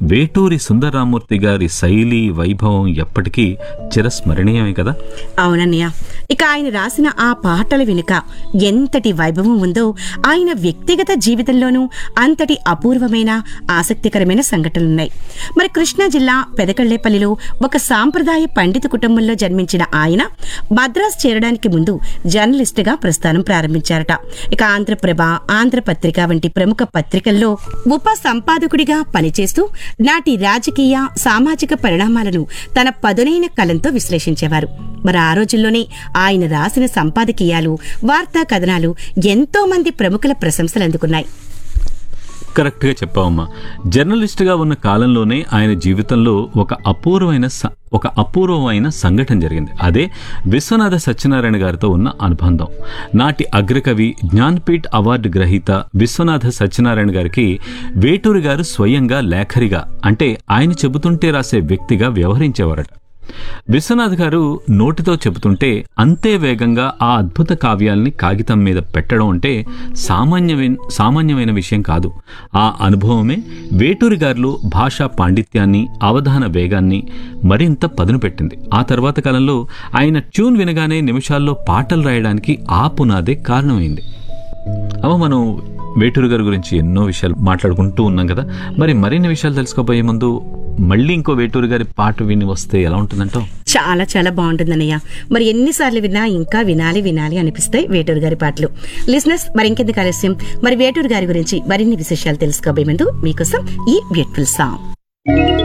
వేటూరి సుందరరామూర్తి గారి శైలి వైభవం ఎప్పటికీ చిరస్మరణీయమే కదా అవునన్నయ్య ఇక ఆయన రాసిన ఆ పాటల వెనుక ఎంతటి వైభవం ఉందో ఆయన వ్యక్తిగత జీవితంలోనూ అంతటి అపూర్వమైన ఆసక్తికరమైన సంఘటనలున్నాయి మరి కృష్ణా జిల్లా పెదకళ్లేపల్లిలో ఒక సాంప్రదాయ పండిత కుటుంబంలో జన్మించిన ఆయన మద్రాస్ చేరడానికి ముందు జర్నలిస్టుగా ప్రస్థానం ప్రారంభించారట ఇక ఆంధ్రప్రభ ఆంధ్రపత్రిక వంటి ప్రముఖ పత్రికల్లో ఉప సంపాదకుడిగా పనిచేస్తూ నాటి రాజకీయ సామాజిక పరిణామాలను తన పదునైన కలంతో విశ్లేషించేవారు మరి ఆ రోజుల్లోనే ఆయన రాసిన సంపాదకీయాలు వార్తా కథనాలు ఎంతో మంది ప్రముఖుల ప్రశంసలు అందుకున్నాయి కరెక్ట్గా చెప్పావమ్మా జర్నలిస్ట్గా ఉన్న కాలంలోనే ఆయన జీవితంలో ఒక అపూర్వమైన స- ఒక అపూర్వమైన సంఘటన జరిగింది అదే విశ్వనాథ సత్యనారాయణ గారితో ఉన్న అనుబంధం నాటి అగ్రకవి జ్ఞాన్పీఠ్ అవార్డు గ్రహీత విశ్వనాథ సత్యనారాయణ గారికి వేటూరి గారు స్వయంగా లేఖరిగా అంటే ఆయన చెబుతుంటే రాసే వ్యక్తిగా వ్యవహరించేవారట విశ్వనాథ్ గారు నోటితో చెబుతుంటే అంతే వేగంగా ఆ అద్భుత కావ్యాల్ని కాగితం మీద పెట్టడం అంటే సామాన్యమైన సామాన్యమైన విషయం కాదు ఆ అనుభవమే వేటూరి గారిలో భాషా పాండిత్యాన్ని అవధాన వేగాన్ని మరింత పదును పెట్టింది ఆ తర్వాత కాలంలో ఆయన ట్యూన్ వినగానే నిమిషాల్లో పాటలు రాయడానికి ఆ పునాదే కారణమైంది అవ మనం వేటూరు గారి గురించి ఎన్నో విషయాలు మాట్లాడుకుంటూ ఉన్నాం కదా మరి మరిన్ని విషయాలు తెలుసుకోబోయే ముందు మళ్ళీ ఇంకో వేటూరు గారి పాట విని వస్తే ఎలా ఉంటుందంటావు చాలా చాలా బాగుంటుందన్నయ్య మరి ఎన్నిసార్లు విన్నా ఇంకా వినాలి వినాలి అనిపిస్తాయి వేటూరు గారి పాటలు లిసినర్స్ మరి ఇంకెందుకు ఆలస్యం మరి వేటూరు గారి గురించి మరిన్ని విశేషాలు తెలుసుకోబోయే ముందు మీకోసం ఈ బ్యూటిఫుల్ సాంగ్